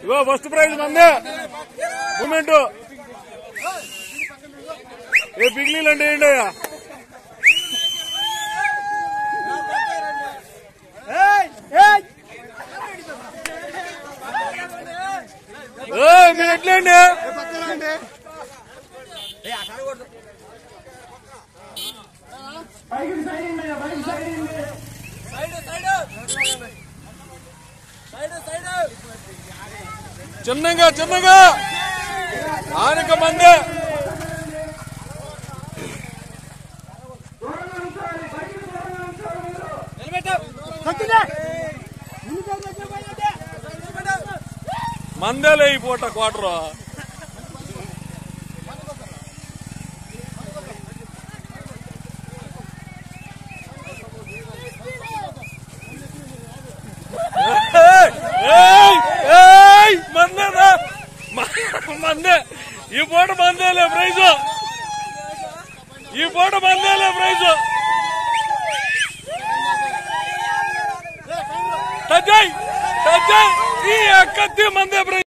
ఇగో first prize మందే moment ఏ పిగ్లీలు అంటే ఏంటి అయ్యా ఏయ్, మీరు ఎట్లండి చిన్నగా చిన్నగా ఆనక మందే మందేలే ఈ పూట క్వార్టర్ మందేనా మందే ఈ పూట మందేలే ప్రైజ్ ఈ పూట మందేలే ప్రైజ్ టచ్ అయ్ టచ్ అయ్ ఈ అక్కత్తి మందే ప్రైజ్